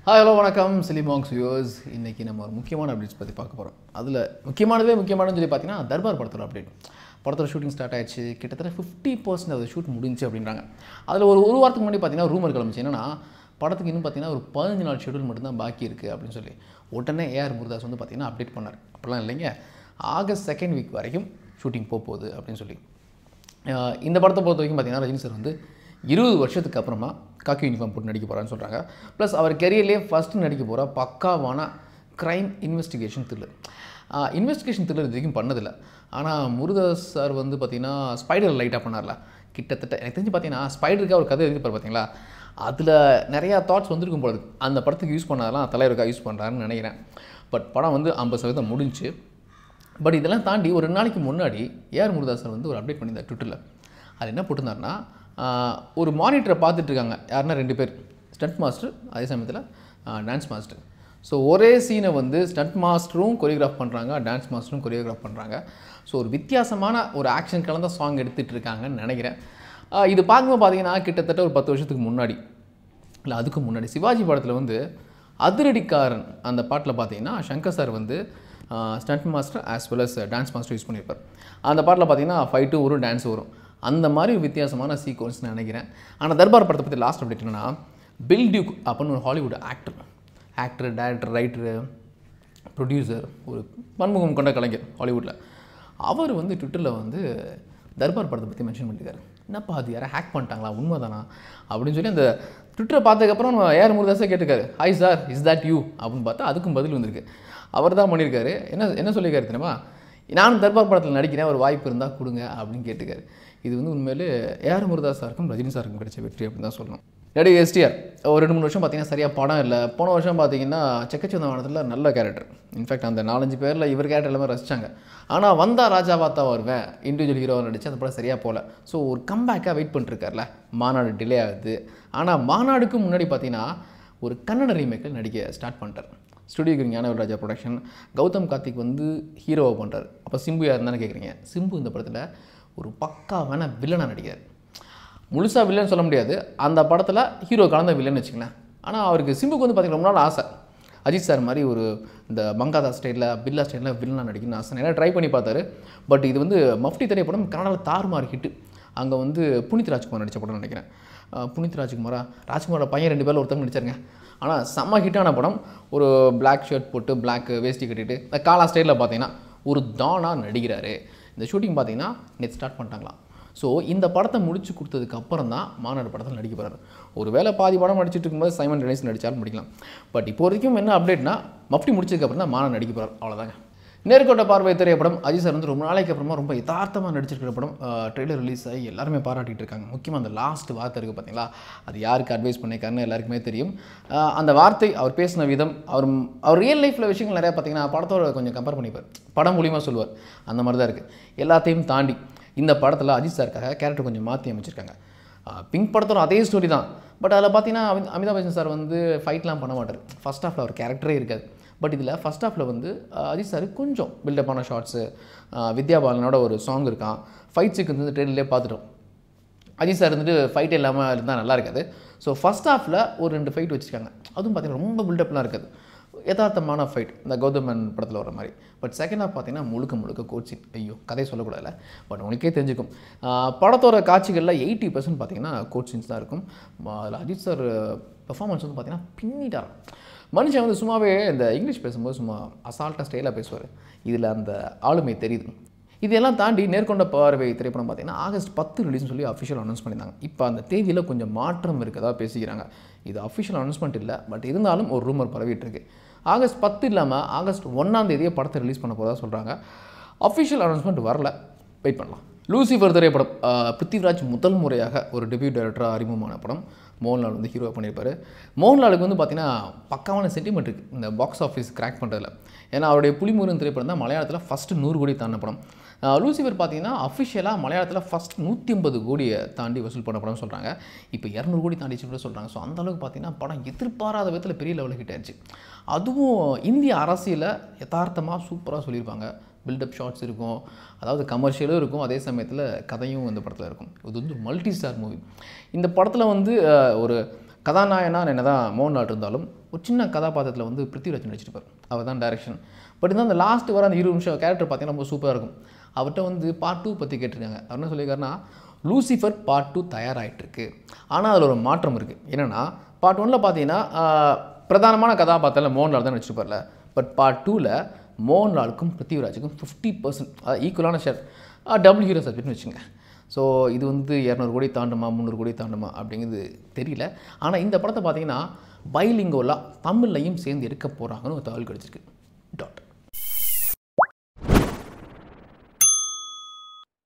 Hi hello வணக்கம் சிலிமாங்ஸ் viewers இன்றைக்கி நம்ம ஒரு முக்கியமான அப்டேட்ஸ் பற்றி பார்க்க போகிறோம் அதில் முக்கியமானதே முக்கியமானது சொல்லி பார்த்தீங்கன்னா தர்பார் படத்தோட அப்டேட் படத்தோட ஷூட்டிங் ஸ்டார்ட் ஆயிடுச்சு கிட்டத்தட்ட ஃபிஃப்டி பர்சன்ட் அது ஷூட் முடிஞ்சு அப்படின்றாங்க அதில் ஒரு ஒரு வாரத்துக்கு முன்னாடி பார்த்தீங்கன்னா ரூமர் கிளம்பிச்சு என்னன்னா படத்துக்கு இன்னும் பார்த்தீங்கன்னா ஒரு பதினஞ்சு நாள் ஷெடியூல் மட்டும்தான் பாக்கி இருக்குது அப்படின்னு சொல்லி உடனே ஏஆர் முருதாஸ் வந்து பார்த்தீங்கன்னா அப்டேட் பண்ணார் அப்படிலாம் இல்லைங்க ஆகஸ்ட் செகண்ட் வீக் வரைக்கும் ஷூட்டிங் போக போகுது அப்படின்னு சொல்லி அஹ் இந்த படத்தை பொறுத்த வரைக்கும் பார்த்தீங்கன்னா ரஜினி சார் வந்து இருபது வருஷத்துக்கு அப்புறமா காக்கி யூனிஃபார்ம் போட்டு நடிக்க போகிறான்னு சொல்கிறாங்க ப்ளஸ் அவர் கெரியர்லேயே ஃபஸ்ட்டு நடிக்க போகிற பக்காவான crime investigation thriller investigation thriller இது வரைக்கும் பண்ணதில்லை ஆனால் முருதாஸ் சார் வந்து பார்த்தீங்கன்னா ஸ்பைடர் லைட்டாக பண்ணார்ல கிட்டத்தட்ட எனக்கு தெரிஞ்சு பார்த்தீங்கன்னா ஸ்பைடருக்கு அவர் கதை எழுதிப்பார் பார்த்தீங்களா அதில் நிறையா தாட்ஸ் வந்திருக்கும் போல இருக்கு. அந்த படத்துக்கு யூஸ் பண்ணதெல்லாம் தலைவருக்காக யூஸ் பண்ணுறாருன்னு நினைக்கிறேன் பட் படம் வந்து ஐம்பது சதவீதம் முடிஞ்சு பட் இதெல்லாம் தாண்டி ஒரு ரெண்டு நாளைக்கு முன்னாடி ஏஆர் முருதாசன் வந்து ஒரு அப்டேட் பண்ணியிருந்தார் ட்விட்டரில் அது என்ன போட்டிருந்தாருன்னா ஆஹ், ஒரு மானிட்டரை பார்த்துட்டு இருக்காங்க யாருன்னா ரெண்டு பேர் ஸ்டண்ட் மாஸ்டர் அதே சமயத்தில் டான்ஸ் மாஸ்டர் ஸோ ஒரே சீனை வந்து ஸ்டண்ட் மாஸ்டரும் கொரியோகிராஃப் பண்ணுறாங்க டான்ஸ் மாஸ்டரும் கொரியோகிராஃப் பண்ணுறாங்க ஸோ ஒரு வித்தியாசமான ஒரு ஆக்ஷன் கலந்த சாங் எடுத்துகிட்டு இருக்காங்கன்னு நினைக்கிறேன் ஆஹ், இது பார்க்கும்போது பார்த்தீங்கன்னா கிட்டத்தட்ட ஒரு பத்து வருஷத்துக்கு முன்னாடி இல்லை அதுக்கு முன்னாடி சிவாஜி படத்தில் வந்து அதிரடிக்காரன் அந்த பாட்டில் பார்த்தீங்கன்னா சங்கர் சார் வந்து stunt master as well as dance master use பண்ணியிருப்பார் அந்த பாட்டில் பார்த்தீங்கன்னா ஃபைட்டும் வரும் டான்ஸ் வரும் அந்த மாதிரி ஒரு வித்தியாசமான சீக்வன்ஸ் நான் நினைக்கிறேன் ஆனால் தர்பார் படத்தை பற்றி லாஸ்ட் அப்டேட் என்னன்னா பில் டியூக் அப்படின்னு ஒரு Hollywood actor actor director writer producer ஒரு பன்முகம் கொண்ட கலைஞர் ஹாலிவுட்டில் அவர் வந்து ட்விட்டரில் வந்து தர்பார் படத்தை பற்றி மென்ஷன் பண்ணியிருக்காரு என்னப்பா அது யாரை ஹேக் பண்ணிட்டாங்களா உண்மைதானா அப்படின்னு சொல்லி அந்த ட்விட்டரை பார்த்ததுக்கப்புறம் நம்ம ஏஆர் முருதாஸே கேட்டிருக்காரு hi sir is that you அப்படின்னு பார்த்தா அதுக்கும் பதில் வந்திருக்கு அவர் தான் பண்ணியிருக்காரு என்ன என்ன சொல்லியிருக்காரு தெரியுமா நானும் தர்பார் படத்தில் நடிக்கிறேன் ஒரு வாய்ப்பு இருந்தால் கொடுங்க அப்படின்னு கேட்டுக்காரு இது வந்து உண்மையிலே ஏஆர் முருதாஸ் சாருக்கும் ரஜினி சாருக்கும் கிடைச்ச வெற்றி அப்படின்னு தான் சொல்லணும் நடிகை எஸ்டிஆர் ஒரு ரெண்டு மூணு வருஷம் பார்த்தீங்கன்னா சரியாக படம் இல்லை போன வருஷம் பார்த்தீங்கன்னா செக்கச்சந்த வானத்தில் நல்ல கேரக்டர் இன்ஃபேக்ட் அந்த நாலஞ்சு பேரில் இவர் கேரக்டர் எல்லாமே ரசிச்சாங்க ஆனால் வந்தா ராஜாவா தான் வருவேன் இண்டிவிஜுவல் ஹீரோவை நடிச்சு அந்த படம் சரியாக போகல ஸோ ஒரு கம்பேக்காக வெயிட் பண்ணிருக்கார்ல மாநாடு டிலே ஆகுது ஆனால் மாநாடுக்கு முன்னாடி பார்த்தீங்கன்னா ஒரு கன்னட ரீமேக்கில் நடிக்க ஸ்டார்ட் பண்ணிட்டார் ஸ்டுடியோக்கு ஞானவேல் ராஜா ப்ரொடக்ஷன் கௌதம் கார்த்திக் வந்து ஹீரோவை பண்ணுறாரு அப்போ சிம்பு யாருன்னு தானே கேட்குறீங்க சிம்பு இந்த படத்தில் ஒரு பக்காவான வில்லனாக நடிக்கிறார் முழுசாக வில்லன் சொல்ல முடியாது அந்த படத்தில் ஹீரோ கலந்த வில்லன் வச்சுக்கலாம் ஆனால் அவருக்கு சிம்புக்கு வந்து பார்த்தீங்கன்னா ரொம்ப நாள் ஆசை அஜித் சார் மாதிரி ஒரு இந்த மங்காதா ஸ்டைலில் பில்லா ஸ்டைலில் வில்லனாக நடிக்கணும்னு ஆசை நிறையா ட்ரை பண்ணி பார்த்தாரு பட் இது வந்து மஃப்டி திரைப்படம் கன்னடாவில் தாறுமாறு ஹிட்டு அங்கே வந்து புனித் ராஜ்குமார் நடித்த படம் நினைக்கிறேன் அஹ் புனித் ராஜ்குமாரா ராஜ்குமாரோட பையன் ரெண்டு பேரில் ஒருத்தவங்க நடிச்சாருங்க ஆனால் செம்ம ஹிட்டான படம் ஒரு Black ஷர்ட் போட்டு Black வேஷ்டி கட்டிட்டு இந்த காலா ஸ்டைலில் பார்த்தீங்கன்னா ஒரு தானா நடிக்கிறாரு இந்த ஷூட்டிங் பார்த்தீங்கன்னா நேற்று ஸ்டார்ட் பண்ணிட்டாங்களாம் ஸோ இந்த படத்தை முடிச்சு கொடுத்ததுக்கு அப்புறம் தான் மாநாடு படத்தில் நடிக்க போகிறாரு ஒரு வேளை பாதி படம் நடிச்சிட்டு இருக்கும்போது சைமன் டெனிஸ் நடிச்சாலும் முடிக்கலாம் பட் இப்போ வரைக்கும் என்ன அப்டேட்னா மஃப்டி முடிச்சதுக்கப்புறம் தான் மாநாடு நடிக்க போகிறார் அவ்வளோதாங்க நேர்கொண்ட பார்வை திரைப்படம் அஜித் சார் வந்து ரொம்ப நாளைக்கு அப்புறமா ரொம்ப யதார்த்தமாக நடிச்சிருக்கிற படம் ட்ரெய்லர் ரிலீஸ் ஆகி எல்லாருமே பாராட்டிட்டு இருக்காங்க முக்கியமாக அந்த லாஸ்ட் வார்த்தை இருக்குது பார்த்தீங்களா அது யாருக்கு அட்வைஸ் பண்ணியிருக்காருன்னு எல்லாருக்குமே தெரியும் அஹ் அந்த வார்த்தை அவர் பேசின விதம் அவர் அவர் ரியல் லைஃப்பில் விஷயங்கள் நிறையா பார்த்தீங்கன்னா படத்தோட கொஞ்சம் கம்பேர் பண்ணிப்பார் படம் மூலியமாக சொல்லுவார் அந்த மாதிரி தான் இருக்குது எல்லாத்தையும் தாண்டி இந்த படத்தில் அஜித் சாருக்காக கேரக்டர் கொஞ்சம் மாற்றி அமைச்சிருக்காங்க ஆஹ் பிங்க் படத்தோட அதே ஸ்டோரி தான் பட் அதில் பார்த்தீங்கன்னா அமி- அமிதாப் பச்சன் சார் வந்து ஃபைட்லாம் பண்ண மாட்டார் ஃபர்ஸ்ட் ஹாஃபில் அவர் கேரக்டரே இருக்காது பட் இதில் ஃபர்ஸ்ட் ஹாஃபில் வந்து ஆஹ் அஜித் சார் கொஞ்சம் பில்டப்பான ஷார்ட்ஸு வித்யா பாலனோட ஒரு சாங் இருக்கான் ஃபைட் சீக்வன்ஸ் வந்து ட்ரெயின்லேயே பார்த்துட்டோம் அஜித் சார் வந்துட்டு ஃபைட் இல்லாமல் இருந்தால் நல்லா இருக்காது ஸோ ஃபர்ஸ்ட் ஹாஃபில் ஒரு ரெண்டு ஃபைட் வச்சுருக்காங்க அதுவும் பார்த்தீங்கன்னா ரொம்ப பில்டப்லாம் இருக்காது யதார்த்தமான ஃபைட் இந்த கௌதமன் படத்தில் வர மாதிரி பட் செகண்ட் ஹாஃப் பார்த்தீங்கன்னா முழுக்க முழுக்க கோச்சிங் ஐயோ கதை சொல்லக்கூடாதுல பட் உனக்கே தெரிஞ்சுக்கும் ஆஹ் படத்தோட காட்சிகளில் எயிட்டி பர்சன்ட் பார்த்தீங்கன்னா கோட் சீன்ஸ் தான் இருக்கும் அதில் அஜித் சார் பெர்ஃபார்மன்ஸ் வந்து பார்த்தீங்கன்னா பின்னிட்டார் மனுஷன் வந்து சும்மாவே இந்த இங்கிலீஷ் பேசும்போது சும்மா அசால்ட்டாக ஸ்டைலாக பேசுவார் இதில் அந்த ஆளுமை தெரியுது இதெல்லாம் தாண்டி நேர்கொண்ட பார்வை திரைப்படம் பார்த்தீங்கன்னா ஆகஸ்ட் பத்து ரிலீஸ்னு சொல்லி அஃபிஷியல் அனௌன்ஸ் பண்ணியிருந்தாங்க இப்போ அந்த தேதியில் கொஞ்சம் மாற்றம் இருக்கதா பேசிக்கிறாங்க இது அஃபிஷியல் அனௌன்ஸ்மெண்ட் இல்லை பட் இருந்தாலும் ஒரு ரூமர் பரவிட்டு இருக்கு ஆகஸ்ட் பத்து இல்லாமல் ஆகஸ்ட் ஒன்றாம் தேதியே படத்தை ரிலீஸ் பண்ண போகிறதா சொல்கிறாங்க அஃபிஷியல் அனௌன்ஸ்மெண்ட் வரல வெயிட் பண்ணலாம் லூசிஃபர் திரைப்படம் ஆஹ் பிருத்திவிராஜ் முதல் முறையாக ஒரு டெபியூ டைரக்டராக அறிமுகமான படம் மோகன்லால் வந்து ஹீரோ பண்ணியிருப்பாரு மோகன்லாலுக்கு வந்து பார்த்தீங்கன்னா பக்காவான சென்டிமெண்ட் இருக்குது இந்த பாக்ஸ் ஆஃபீஸ் கிராக் பண்ணுறதுல ஏன்னா அவருடைய புலிமுருகன் திரைப்படம் தான் மலையாளத்தில் ஃபஸ்ட்டு நூறு கோடி தாண்டின படம் ஆஹ் லூசிஃபர் பார்த்தீங்கன்னா அஃபிஷியலாக மலையாளத்தில் ஃபஸ்ட் நூற்றி ஐம்பது கோடியை தாண்டி வசூல் பண்ண படம்னு சொல்கிறாங்க இப்போ இரநூறு கோடி தாண்டிச்சு கூட சொல்கிறாங்க ஸோ அந்த அளவுக்கு பார்த்தீங்கன்னா படம் எதிர்பாராத விதத்தில் பெரிய லெவலில் ஹிட் ஆயிடுச்சு அதுவும் இந்திய அரசியலை யதார்த்தமாக சூப்பராக சொல்லியிருப்பாங்க பில்டப் ஷாட்ஸ் இருக்கும் அதாவது கமர்ஷியலும் இருக்கும் அதே சமயத்தில் கதையும் இந்த படத்தில் இருக்கும் இது வந்து மல்டி ஸ்டார் மூவி இந்த படத்தில் வந்து அஹ், ஒரு கதாநாயகனா என்ன தான் மோகன்லால் இருந்தாலும் ஒரு சின்ன கதாபாத்திரத்தில் வந்து பிருத்திவிராஜ் நடிச்சிருப்பார் அவர் தான் டேரக்ஷன் பட் இருந்தால் அந்த லாஸ்ட் வர அந்த இருபது நிமிஷம் கேரக்டர் பார்த்தீங்கன்னா ரொம்ப சூப்பராக இருக்கும் அவர்கிட்ட வந்து பார்ட் டூ பற்றி கேட்டிருக்காங்க அவர் என்ன சொல்லியிருக்காருன்னா லூசிஃபர் பார்ட் டூ தயாராகிட்டுருக்கு ஆனால் அதில் ஒரு மாற்றம் இருக்குது என்னென்னா பார்ட் ஒன்னில் பார்த்தீங்கன்னா ஆஹ், பிரதானமான கதாபாத்திரம் மோகன்லால் தான் நடிச்சிருப்பார்ல பட் பார்ட் டூவில் மோகன்லாலுக்கும் பிருத்திவிராஜுக்கும் ஃபிஃப்டி பர்சன்ட் ஈக்குவலான ஷேர் டபுள் ஹீரோ சப்ஜெக்ட்னு வச்சுங்க ஸோ இது வந்து இரநூறு கோடி தாண்டுமா முந்நூறு கோடி தாண்டுமா அப்படிங்கிறது தெரியல ஆனால் இந்த படத்தை பார்த்தீங்கன்னா பைலிங்கோலாக தமிழ்லையும் சேர்ந்து எடுக்க போகிறாங்கன்னு ஒரு தகவல் கிடச்சிருக்கு